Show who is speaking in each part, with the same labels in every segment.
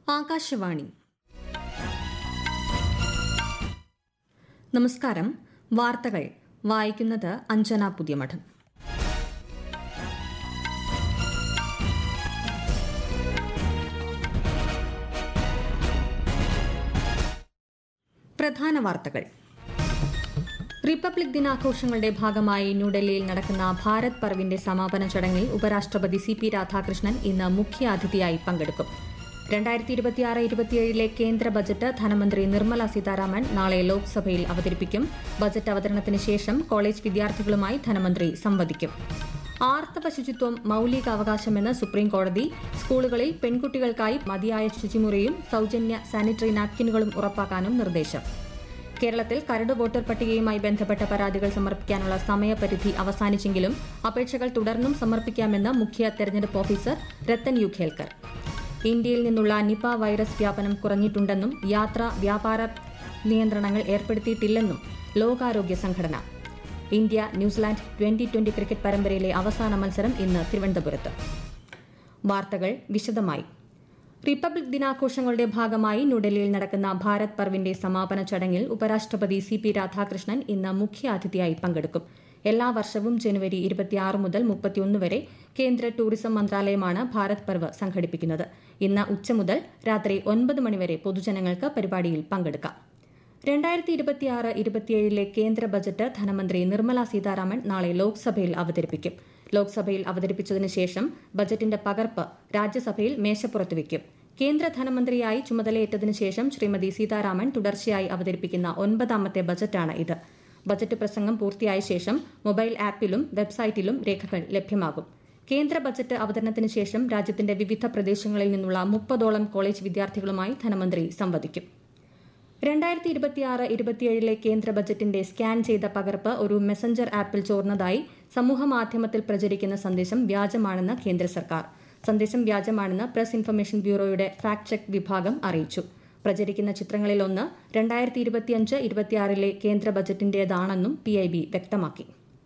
Speaker 1: ആകാശവാണി നമസ്കാരം വാർത്തകൾ വായിക്കുന്നത് അഞ്ജന പുതിയമഠം പ്രധാന വാർത്തകൾ റിപ്പബ്ലിക് ദിനാഘോഷങ്ങളുടെ ഭാഗമായി ന്യൂഡൽഹിയിൽ നടക്കുന്ന ഭാരത് പർവിന്റെ സമാപന ചടങ്ങിൽ ഉപരാഷ്ട്രപതി സി പി രാധാകൃഷ്ണൻ ഇന്ന് മുഖ്യാതിഥിയായി പങ്കെടുക്കും രണ്ടായിരത്തി ഇരുപത്തിയാറ് ഇരുപത്തിയേഴിലെ കേന്ദ്ര ബജറ്റ് ധനമന്ത്രി നിർമ്മല സീതാരാമൻ നാളെ ലോക്സഭയിൽ അവതരിപ്പിക്കും ബജറ്റ് അവതരണത്തിന് ശേഷം കോളേജ് വിദ്യാർത്ഥികളുമായി ധനമന്ത്രി സംവദിക്കും ആർത്തവ ശുചിത്വം മൌലികാവകാശമെന്ന് സുപ്രീംകോടതി സ്കൂളുകളിൽ പെൺകുട്ടികൾക്കായി മതിയായ ശുചിമുറിയും സൌജന്യ സാനിറ്ററി നാപ്കിനുകളും ഉറപ്പാക്കാനും നിർദ്ദേശം കേരളത്തിൽ കരട് വോട്ടർ പട്ടികയുമായി ബന്ധപ്പെട്ട പരാതികൾ സമർപ്പിക്കാനുള്ള സമയപരിധി അവസാനിച്ചെങ്കിലും അപേക്ഷകൾ തുടർന്നും സമർപ്പിക്കാമെന്ന് മുഖ്യ തെരഞ്ഞെടുപ്പ് ഓഫീസർ രത്തൻ യു ഖേൽക്കർ ഇന്ത്യയിൽ നിന്നുള്ള നിപ വൈറസ് വ്യാപനം കുറഞ്ഞിട്ടുണ്ടെന്നും യാത്ര വ്യാപാര നിയന്ത്രണങ്ങൾ ഏർപ്പെടുത്തിയിട്ടില്ലെന്നും ലോകാരോഗ്യ സംഘടന India New Zealand twenty twenty cricket പരമ്പരയിലെ അവസാന മത്സരം ഇന്ന് തിരുവനന്തപുരത്ത് വാർത്തകൾ വിശദമായി റിപ്പബ്ലിക് ദിനാഘോഷങ്ങളുടെ ഭാഗമായി ന്യൂഡൽഹിയിൽ നടക്കുന്ന ഭാരത് പർവിന്റെ സമാപന ചടങ്ങിൽ ഉപരാഷ്ട്രപതി സി പി രാധാകൃഷ്ണൻ ഇന്ന് മുഖ്യാതിഥിയായി പങ്കെടുക്കും എല്ലാ വർഷവും ജനുവരി ഇരുപത്തിയാറ് മുതൽ മുപ്പത്തിയൊന്ന് വരെ കേന്ദ്ര ടൂറിസം മന്ത്രാലയമാണ് ഭാരത് പർവ് സംഘടിപ്പിക്കുന്നത് ഇന്ന് ഉച്ച മുതൽ രാത്രി ഒൻപത് മണിവരെ പൊതുജനങ്ങൾക്ക് പരിപാടിയിൽ പങ്കെടുക്കാം രണ്ടായിരത്തി ഇരുപത്തിയാറ് ഇരുപത്തിയേഴിലെ കേന്ദ്ര ബജറ്റ് ധനമന്ത്രി നിർമ്മല സീതാരാമൻ നാളെ ലോക്സഭയിൽ അവതരിപ്പിക്കും ലോക്സഭയിൽ അവതരിപ്പിച്ചതിന് ശേഷം ബജറ്റിന്റെ പകർപ്പ് രാജ്യസഭയിൽ മേശപ്പുറത്ത് വയ്ക്കും കേന്ദ്ര ധനമന്ത്രിയായി ചുമതലയേറ്റതിനു ശേഷം ശ്രീമതി സീതാരാമൻ തുടർച്ചയായി അവതരിപ്പിക്കുന്ന ഒൻപതാമത്തെ ബജറ്റാണ് ഇത് ബജറ്റ് പ്രസംഗം പൂർത്തിയായ ശേഷം മൊബൈൽ ആപ്പിലും വെബ്സൈറ്റിലും രേഖകൾ ലഭ്യമാകും കേന്ദ്ര ബജറ്റ് അവതരണത്തിന് ശേഷം രാജ്യത്തിന്റെ വിവിധ പ്രദേശങ്ങളിൽ നിന്നുള്ള മുപ്പതോളം കോളേജ് വിദ്യാർത്ഥികളുമായി ധനമന്ത്രി സംവദിക്കും രണ്ടായിരത്തി ഇരുപത്തിയാറ് ഇരുപത്തിയേഴിലെ കേന്ദ്ര ബജറ്റിന്റെ സ്കാൻ ചെയ്ത പകർപ്പ് ഒരു മെസഞ്ചർ ആപ്പിൽ ചോർന്നതായി സമൂഹമാധ്യമത്തിൽ പ്രചരിക്കുന്ന സന്ദേശം വ്യാജമാണെന്ന് കേന്ദ്ര സർക്കാർ സന്ദേശം വ്യാജമാണെന്ന് പ്രസ് ഇൻഫർമേഷൻ ബ്യൂറോയുടെ ഫാക്ട് ചെക്ക് വിഭാഗം അറിയിച്ചു പ്രചരിക്കുന്ന ചിത്രങ്ങളിലൊന്ന് രണ്ടായിരത്തി ഇരുപത്തിയഞ്ച് ഇരുപത്തിയാറിലെ കേന്ദ്ര ബജറ്റിന്റേതാണെന്നും പി ഐ ബി വ്യക്തമാക്കി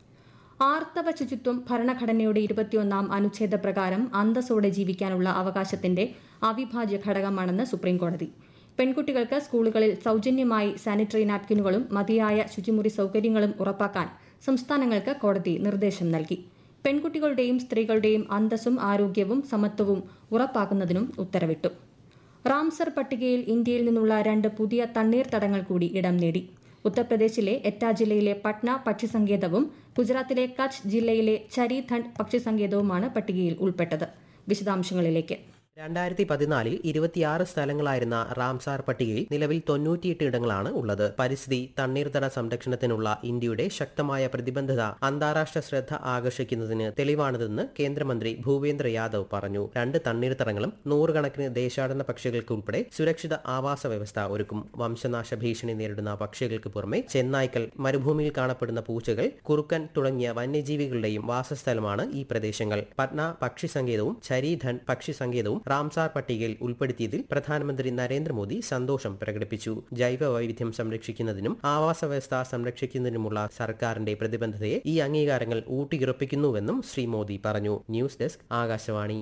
Speaker 1: ആർത്തവ ശുചിത്വം ഭരണഘടനയുടെ ഇരുപത്തിയൊന്നാം അനുച്ഛേദ പ്രകാരം അന്തസ്സോടെ ജീവിക്കാനുള്ള അവകാശത്തിന്റെ അവിഭാജ്യ ഘടകമാണെന്ന് സുപ്രീംകോടതി പെൺകുട്ടികൾക്ക് സ്കൂളുകളിൽ സൌജന്യമായി സാനിറ്ററി നാപ്കിനുകളും മതിയായ ശുചിമുറി സൌകര്യങ്ങളും ഉറപ്പാക്കാൻ സംസ്ഥാനങ്ങൾക്ക് കോടതി നിർദ്ദേശം നൽകി പെൺകുട്ടികളുടെയും സ്ത്രീകളുടെയും അന്തസ്സും ആരോഗ്യവും സമത്വവും ഉറപ്പാക്കുന്നതിനും ഉത്തരവിട്ടു റാംസർ പട്ടികയിൽ ഇന്ത്യയിൽ നിന്നുള്ള രണ്ട് പുതിയ തണ്ണീർത്തടങ്ങൾ കൂടി ഇടം നേടി ഉത്തർപ്രദേശിലെ എറ്റ ജില്ലയിലെ പട്ന പക്ഷിസങ്കേതവും ഗുജറാത്തിലെ കച്ച് ജില്ലയിലെ ചരിധണ്ട് പക്ഷിസങ്കേതവുമാണ് പട്ടികയിൽ ഉൾപ്പെട്ടത് വിശദാംശങ്ങളിലേക്ക്
Speaker 2: രണ്ടായിരത്തി പതിനാലിൽ ഇരുപത്തിയാറ് സ്ഥലങ്ങളായിരുന്ന റാംസാർ പട്ടികയിൽ നിലവിൽ തൊണ്ണൂറ്റിയെട്ട് ഇടങ്ങളാണ് ഉള്ളത് പരിസ്ഥിതി തണ്ണീർത്തട സംരക്ഷണത്തിനുള്ള ഇന്ത്യയുടെ ശക്തമായ പ്രതിബദ്ധത അന്താരാഷ്ട്ര ശ്രദ്ധ ആകർഷിക്കുന്നതിന് തെളിവാണിതെന്ന് കേന്ദ്രമന്ത്രി ഭൂപേന്ദ്ര യാദവ് പറഞ്ഞു രണ്ട് തണ്ണീർത്തടങ്ങളും നൂറുകണക്കിന് ദേശാടന പക്ഷികൾക്ക് ഉൾപ്പെടെ സുരക്ഷിത ആവാസ വ്യവസ്ഥ ഒരുക്കും വംശനാശ ഭീഷണി നേരിടുന്ന പക്ഷികൾക്ക് പുറമെ ചെന്നായ്ക്കൾ മരുഭൂമിയിൽ കാണപ്പെടുന്ന പൂച്ചകൾ കുറുക്കൻ തുടങ്ങിയ വന്യജീവികളുടെയും വാസസ്ഥലമാണ് ഈ പ്രദേശങ്ങൾ പട്ന പക്ഷി സങ്കേതവും ചരീധൻ പക്ഷി സങ്കേതവും റാംസാർ പട്ടികയിൽ ഉൾപ്പെടുത്തിയതിൽ പ്രധാനമന്ത്രി നരേന്ദ്രമോദി സന്തോഷം പ്രകടിപ്പിച്ചു ജൈവ വൈവിധ്യം സംരക്ഷിക്കുന്നതിനും ആവാസ വ്യവസ്ഥ സംരക്ഷിക്കുന്നതിനുമുള്ള സർക്കാരിന്റെ പ്രതിബദ്ധതയെ ഈ അംഗീകാരങ്ങൾ ഊട്ടിയുറപ്പിക്കുന്നുവെന്നും ശ്രീ മോദി പറഞ്ഞു ന്യൂസ് ഡെസ്ക് ആകാശവാണി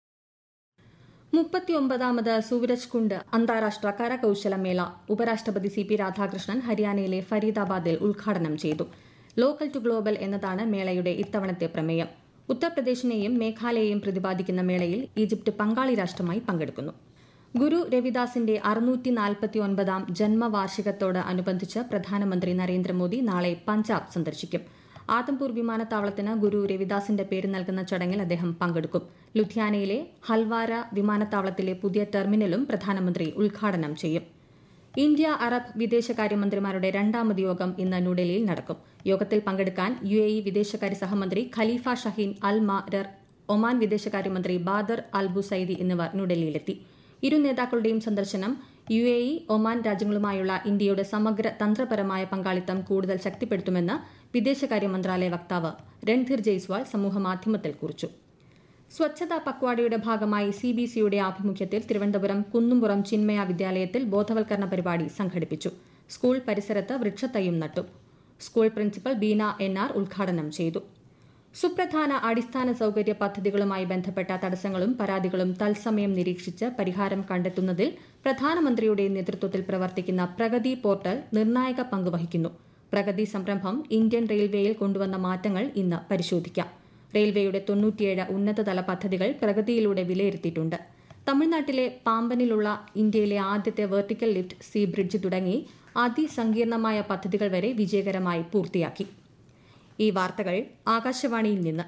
Speaker 1: മുപ്പത്തിയൊമ്പതാമത് സൂരജ് കുണ്ട് അന്താരാഷ്ട്ര കരകൌശല മേള ഉപരാഷ്ട്രപതി സി പി രാധാകൃഷ്ണൻ ഹരിയാനയിലെ ഫരീദാബാദിൽ ഉദ്ഘാടനം ചെയ്തു ലോക്കൽ ടു ഗ്ലോബൽ എന്നതാണ് മേളയുടെ ഇത്തവണത്തെ പ്രമേയം ഉത്തർപ്രദേശിനെയും മേഘാലയയും പ്രതിപാദിക്കുന്ന മേളയിൽ ഈജിപ്ത് പങ്കാളി രാഷ്ട്രമായി പങ്കെടുക്കുന്നു ഗുരു രവിദാസിന്റെ അറുന്നൂറ്റി നാൽപ്പത്തി ഒൻപതാം ജന്മവാർഷികത്തോട് അനുബന്ധിച്ച് പ്രധാനമന്ത്രി നരേന്ദ്രമോദി നാളെ പഞ്ചാബ് സന്ദർശിക്കും ആദംപൂർ വിമാനത്താവളത്തിന് ഗുരു രവിദാസിന്റെ പേര് നൽകുന്ന ചടങ്ങിൽ അദ്ദേഹം പങ്കെടുക്കും ലുധിയാനയിലെ ഹൽവാര വിമാനത്താവളത്തിലെ പുതിയ ടെർമിനലും പ്രധാനമന്ത്രി ഉദ്ഘാടനം ചെയ്യും ഇന്ത്യ അറബ് വിദേശകാര്യമന്ത്രിമാരുടെ രണ്ടാമത് യോഗം ഇന്ന് ന്യൂഡൽഹിയിൽ നടക്കും യോഗത്തിൽ പങ്കെടുക്കാൻ യു എ ഇ വിദേശകാര്യ സഹമന്ത്രി Khalifa Shaheen Al Marar Oman വിദേശകാര്യമന്ത്രി ബാദർ അൽ ബുസൈദി എന്നിവർ ന്യൂഡൽഹിയിലെത്തി ഇരു നേതാക്കളുടെയും സന്ദർശനം യു എ ഇ ഒമാൻ രാജ്യങ്ങളുമായുള്ള ഇന്ത്യയുടെ സമഗ്ര തന്ത്രപരമായ പങ്കാളിത്തം കൂടുതൽ ശക്തിപ്പെടുത്തുമെന്ന് വിദേശകാര്യ മന്ത്രാലയ വക്താവ് രൺധീർ ജയ്സ്വാൾ സമൂഹമാധ്യമത്തിൽ കുറിച്ചു സ്വച്ഛതാ പക്വാടയുടെ ഭാഗമായി സി ബി സിയുടെ ആഭിമുഖ്യത്തിൽ തിരുവനന്തപുരം കുന്നുംപുറം ചിന്മയ വിദ്യാലയത്തിൽ ബോധവൽക്കരണ പരിപാടി സംഘടിപ്പിച്ചു സ്കൂൾ പരിസരത്ത് വൃക്ഷത്തൈയും നട്ടു school principal Beena N R ഉദ്ഘാടനം ചെയ്തു സുപ്രധാന അടിസ്ഥാന സൌകര്യ പദ്ധതികളുമായി ബന്ധപ്പെട്ട തടസ്സങ്ങളും പരാതികളും തത്സമയം നിരീക്ഷിച്ച് പരിഹാരം കണ്ടെത്തുന്നതിൽ പ്രധാനമന്ത്രിയുടെ നേതൃത്വത്തിൽ പ്രവർത്തിക്കുന്ന പ്രഗതി പോർട്ടൽ നിർണായക പങ്ക് വഹിക്കുന്നു പ്രഗതി സംരംഭം ഇന്ത്യൻ റെയിൽവേയിൽ കൊണ്ടുവന്ന മാറ്റങ്ങൾ ഇന്ന് പരിശോധിക്കാം റെയിൽവേയുടെ തൊണ്ണൂറ്റിയേഴ് ഉന്നതതല പദ്ധതികൾ പ്രഗതിയിലൂടെ വിലയിരുത്തിയിട്ടുണ്ട് തമിഴ്നാട്ടിലെ പാമ്പനിലുള്ള ഇന്ത്യയിലെ ആദ്യത്തെ വെർട്ടിക്കൽ ലിഫ്റ്റ് സീ ബ്രിഡ്ജ് തുടങ്ങി അതിസങ്കീർണമായ പദ്ധതികൾ വരെ വിജയകരമായി പൂർത്തിയാക്കി ഈ വാർത്തകൾ ആകാശവാണിയിൽ നിന്ന്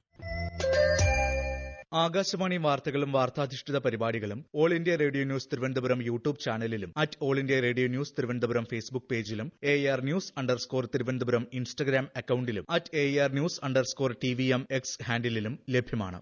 Speaker 3: ആകാശവാണി വാർത്തകളും വാർത്താധിഷ്ഠിത പരിപാടികളും all India radio news Thiruvananthapuram YouTube ചാനലിലും at all India radio news Thiruvananthapuram Facebook പേജിലും A R news underscore Thiruvananthapuram Instagram അക്കൌണ്ടിലും at A R news underscore T V M X ഹാൻഡിലും ലഭ്യമാണ്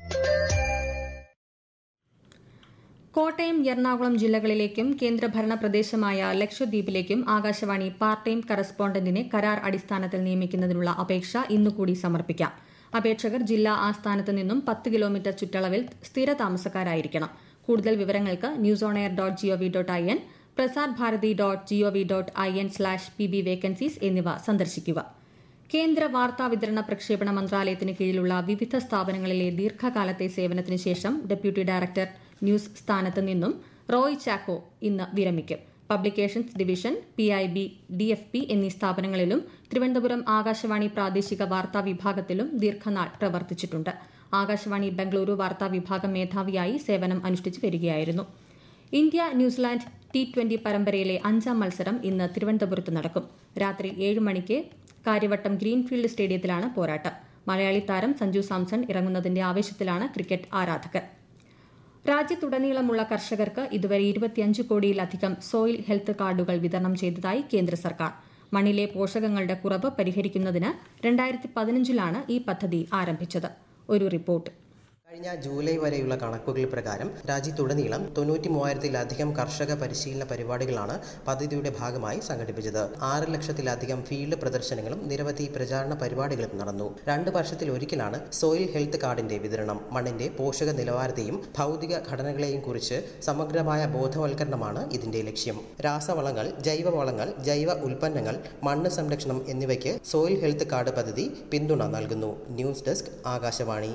Speaker 1: കോട്ടയം എറണാകുളം ജില്ലകളിലേക്കും കേന്ദ്രഭരണ പ്രദേശമായ ലക്ഷദ്വീപിലേക്കും ആകാശവാണി പാർട്ട് ടൈം കറസ്പോണ്ടന്റിനെ കരാർ അടിസ്ഥാനത്തിൽ നിയമിക്കുന്നതിനുള്ള അപേക്ഷ ഇന്നുകൂടി സമർപ്പിക്കാം അപേക്ഷകർ ജില്ലാ ആസ്ഥാനത്ത് നിന്നും പത്ത് കിലോമീറ്റർ ചുറ്റളവിൽ സ്ഥിര താമസക്കാരായിരിക്കണം കൂടുതൽ വിവരങ്ങൾക്ക് news on air dot gov dot I N Prasar Bharati dot gov dot I N slash P B vacancies എന്നിവ സന്ദർശിക്കുക കേന്ദ്ര വാർത്താ വിതരണ പ്രക്ഷേപണ മന്ത്രാലയത്തിന് കീഴിലുള്ള വിവിധ സ്ഥാപനങ്ങളിലെ ദീർഘകാലത്തെ സേവനത്തിന് ശേഷം ഡെപ്യൂട്ടി ഡയറക്ടർ ന്യൂസ് സ്ഥാനത്ത് നിന്നും റോയ് ചാക്കോ ഇന്ന് വിരമിക്കും publications division P I B D F P എന്നീ സ്ഥാപനങ്ങളിലും തിരുവനന്തപുരം ആകാശവാണി പ്രാദേശിക വാർത്താ വിഭാഗത്തിലും ദീർഘനാൾ പ്രവർത്തിച്ചിട്ടുണ്ട് ആകാശവാണി ബംഗളൂരു വാർത്താ വിഭാഗം മേധാവിയായി സേവനം അനുഷ്ഠിച്ചു വരികയായിരുന്നു ഇന്ത്യ ന്യൂസിലാൻഡ് ടി ട്വന്റി പരമ്പരയിലെ അഞ്ചാം മത്സരം ഇന്ന് തിരുവനന്തപുരത്ത് നടക്കും രാത്രി ഏഴ് മണിക്ക് കാര്യവട്ടം ഗ്രീൻഫീൽഡ് സ്റ്റേഡിയത്തിലാണ് പോരാട്ടം മലയാളി താരം സഞ്ജു സാംസൺ ഇറങ്ങുന്നതിന്റെ ആവേശത്തിലാണ് ക്രിക്കറ്റ് ആരാധകർ രാജ്യത്തുടനീളമുള്ള കർഷകർക്ക് ഇതുവരെ ഇരുപത്തിയഞ്ച് കോടിയിലധികം സോയിൽ ഹെൽത്ത് കാർഡുകൾ വിതരണം ചെയ്തതായി കേന്ദ്ര സർക്കാർ മണ്ണിലെ പോഷകങ്ങളുടെ കുറവ് പരിഹരിക്കുന്നതിന് രണ്ടായിരത്തി പതിനഞ്ചിലാണ് ഈ പദ്ധതി ആരംഭിച്ചത് ഒരു റിപ്പോർട്ട്
Speaker 2: കഴിഞ്ഞ ജൂലൈ വരെയുള്ള കണക്കുകൾ പ്രകാരം രാജ്യത്തുടനീളം തൊണ്ണൂറ്റി മൂവായിരത്തിലധികം കർഷക പരിശീലന പരിപാടികളാണ് പദ്ധതിയുടെ ഭാഗമായി സംഘടിപ്പിച്ചത് ആറ് ലക്ഷത്തിലധികം ഫീൽഡ് പ്രദർശനങ്ങളും നിരവധി പ്രചാരണ പരിപാടികളും നടന്നു രണ്ട് വർഷത്തിൽ ഒരിക്കലാണ് സോയിൽ ഹെൽത്ത് കാർഡിന്റെ വിതരണം മണ്ണിന്റെ പോഷക നിലവാരത്തെയും ഭൗതിക ഘടനകളെയും കുറിച്ച് സമഗ്രമായ ബോധവൽക്കരണമാണ് ഇതിന്റെ ലക്ഷ്യം രാസവളങ്ങൾ ജൈവവളങ്ങൾ ജൈവ ഉൽപ്പന്നങ്ങൾ മണ്ണ് സംരക്ഷണം എന്നിവയ്ക്ക് സോയിൽ ഹെൽത്ത് കാർഡ് പദ്ധതി പിന്തുണ നൽകുന്നു ന്യൂസ് ഡെസ്ക് ആകാശവാണി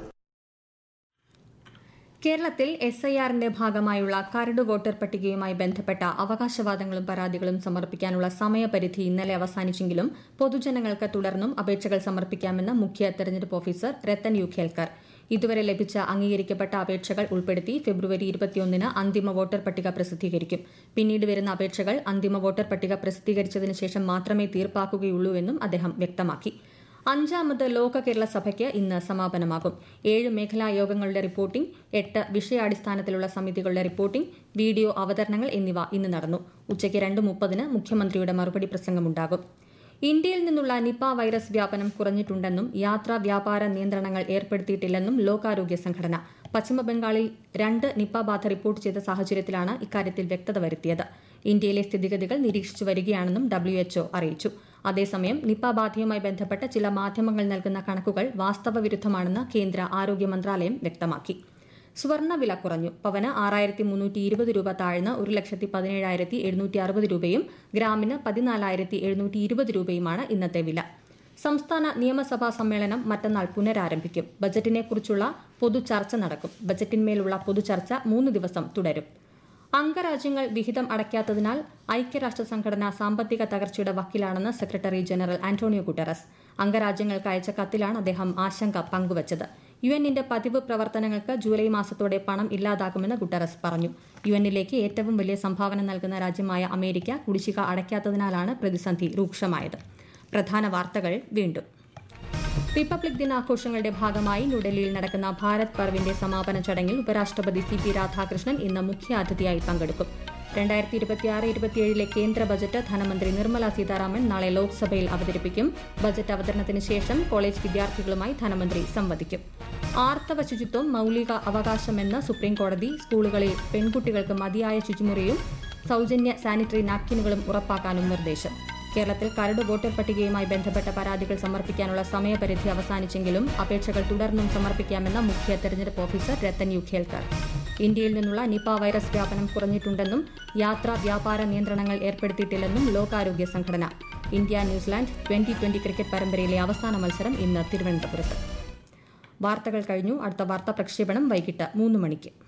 Speaker 1: കേരളത്തിൽ എസ് ഐ ആറിന്റെ ഭാഗമായുള്ള കരട് വോട്ടർ പട്ടികയുമായി ബന്ധപ്പെട്ട അവകാശവാദങ്ങളും പരാതികളും സമർപ്പിക്കാനുള്ള സമയപരിധി ഇന്നലെ അവസാനിച്ചെങ്കിലും പൊതുജനങ്ങൾക്ക് തുടർന്നും അപേക്ഷകൾ സമർപ്പിക്കാമെന്ന് മുഖ്യ തെരഞ്ഞെടുപ്പ് ഓഫീസർ രത്തൻ യു ഖേൽക്കർ ഇതുവരെ ലഭിച്ച അംഗീകരിക്കപ്പെട്ട അപേക്ഷകൾ ഉൾപ്പെടുത്തി ഫെബ്രുവരി ഇരുപത്തിയൊന്നിന് അന്തിമ വോട്ടർ പട്ടിക പ്രസിദ്ധീകരിക്കും പിന്നീട് വരുന്ന അപേക്ഷകൾ അന്തിമ വോട്ടർ പട്ടിക പ്രസിദ്ധീകരിച്ചതിന് ശേഷം മാത്രമേ തീർപ്പാക്കുകയുള്ളൂവെന്നും അദ്ദേഹം വ്യക്തമാക്കി അഞ്ചാമത് ലോക കേരള സഭയ്ക്ക് ഇന്ന് സമാപനമാകും ഏഴ് മേഖലാ യോഗങ്ങളുടെ റിപ്പോർട്ടിംഗ് എട്ട് വിഷയാടിസ്ഥാനത്തിലുള്ള സമിതികളുടെ റിപ്പോർട്ടിംഗ് വീഡിയോ അവതരണങ്ങൾ എന്നിവ ഇന്ന് നടന്നു ഉച്ചയ്ക്ക് രണ്ട് മുപ്പതിന് മുഖ്യമന്ത്രിയുടെ മറുപടി പ്രസംഗമുണ്ടാകും ഇന്ത്യയിൽ നിന്നുള്ള നിപ വൈറസ് വ്യാപനം കുറഞ്ഞിട്ടുണ്ടെന്നും യാത്രാ വ്യാപാര നിയന്ത്രണങ്ങൾ ഏർപ്പെടുത്തിയിട്ടില്ലെന്നും ലോകാരോഗ്യ സംഘടന പശ്ചിമബംഗാളിൽ രണ്ട് നിപ ബാധ റിപ്പോർട്ട് ചെയ്ത സാഹചര്യത്തിലാണ് ഇക്കാര്യത്തിൽ വ്യക്തത വരുത്തിയത് ഇന്ത്യയിലെ സ്ഥിതിഗതികൾ നിരീക്ഷിച്ചു വരികയാണെന്നും ഡബ്ല്യുഎച്ച്ഒ അറിയിച്ചു അതേസമയം നിപ ബാധയുമായി ബന്ധപ്പെട്ട ചില മാധ്യമങ്ങൾ നൽകുന്ന കണക്കുകൾ വാസ്തവ വിരുദ്ധമാണെന്ന് കേന്ദ്ര ആരോഗ്യ മന്ത്രാലയം വ്യക്തമാക്കി സ്വർണ്ണവില കുറഞ്ഞു പവന് ആറായിരത്തി മുന്നൂറ്റി ഇരുപത് രൂപ താഴ്ന്ന് ഒരു ലക്ഷത്തി പതിനേഴായിരത്തി എഴുന്നൂറ്റി അറുപത് രൂപയും ഗ്രാമിന് പതിനാലായിരത്തി എഴുന്നൂറ്റി ഇരുപത് രൂപയുമാണ് ഇന്നത്തെ വില സംസ്ഥാന നിയമസഭാ സമ്മേളനം മറ്റന്നാൾ പുനരാരംഭിക്കും ബജറ്റിനെക്കുറിച്ചുള്ള പൊതുചർച്ച നടക്കും ബജറ്റിന്മേലുള്ള പൊതുചർച്ച മൂന്ന് ദിവസം തുടരും അംഗരാജ്യങ്ങൾ വിഹിതം അടയ്ക്കാത്തതിനാൽ ഐക്യരാഷ്ട്ര സംഘടന സാമ്പത്തിക തകർച്ചയുടെ വക്കിലാണെന്ന് സെക്രട്ടറി ജനറൽ ആന്റോണിയോ ഗുട്ടറസ് അംഗരാജ്യങ്ങൾക്ക് അയച്ച കത്തിലാണ് അദ്ദേഹം ആശങ്ക പങ്കുവച്ചത് യു എന്നിന്റെ പതിവ് പ്രവർത്തനങ്ങൾക്ക് ജൂലൈ മാസത്തോടെ പണം ഇല്ലാതാകുമെന്ന് ഗുട്ടറസ് പറഞ്ഞു യു എന്നിലേക്ക് ഏറ്റവും വലിയ സംഭാവന നൽകുന്ന രാജ്യമായ അമേരിക്ക കുടിശ്ശിക അടയ്ക്കാത്തതിനാലാണ് പ്രതിസന്ധി രൂക്ഷമായത് പ്രധാന വാർത്തകൾ വീണ്ടും റിപ്പബ്ലിക് ദിനാഘോഷങ്ങളുടെ ഭാഗമായി ന്യൂഡൽഹിയിൽ നടക്കുന്ന ഭാരത് പർവിന്റെ സമാപന ചടങ്ങിൽ ഉപരാഷ്ട്രപതി സി പി രാധാകൃഷ്ണൻ ഇന്ന് മുഖ്യാതിഥിയായി പങ്കെടുക്കും രണ്ടായിരത്തി ഇരുപത്തിയാറ് ഇരുപത്തിയേഴിലെ കേന്ദ്ര ബജറ്റ് ധനമന്ത്രി നിർമ്മല സീതാരാമൻ നാളെ ലോക്സഭയിൽ അവതരിപ്പിക്കും ബജറ്റ് അവതരണത്തിന് ശേഷം കോളേജ് വിദ്യാർത്ഥികളുമായി ധനമന്ത്രി സംവദിക്കും ആർത്തവ ശുചിത്വം മൌലിക അവകാശമെന്ന് സുപ്രീംകോടതി സ്കൂളുകളിൽ പെൺകുട്ടികൾക്ക് മതിയായ ശുചിമുറിയും സൌജന്യ സാനിറ്ററി നാപ്കിനുകളും ഉറപ്പാക്കാനും നിർദ്ദേശം കേരളത്തിൽ കരട് വോട്ടർ പട്ടികയുമായി ബന്ധപ്പെട്ട പരാതികൾ സമർപ്പിക്കാനുള്ള സമയപരിധി അവസാനിച്ചെങ്കിലും അപേക്ഷകൾ തുടർന്നും സമർപ്പിക്കാമെന്ന് മുഖ്യ തെരഞ്ഞെടുപ്പ് ഓഫീസർ രത്തൻ യു ഖേൽക്കർ ഇന്ത്യയിൽ നിന്നുള്ള നിപ വൈറസ് വ്യാപനം കുറഞ്ഞിട്ടുണ്ടെന്നും യാത്രാ വ്യാപാര നിയന്ത്രണങ്ങൾ ഏർപ്പെടുത്തിയിട്ടില്ലെന്നും ലോകാരോഗ്യ സംഘടന India New Zealand twenty twenty cricket പരമ്പരയിലെ അവസാന മത്സരം ഇന്ന് തിരുവനന്തപുരത്ത് വാർത്തകൾ കഴിഞ്ഞു അടുത്ത വാർത്താ പ്രക്ഷേപണം വൈകിട്ട് മൂന്ന് മണിക്ക്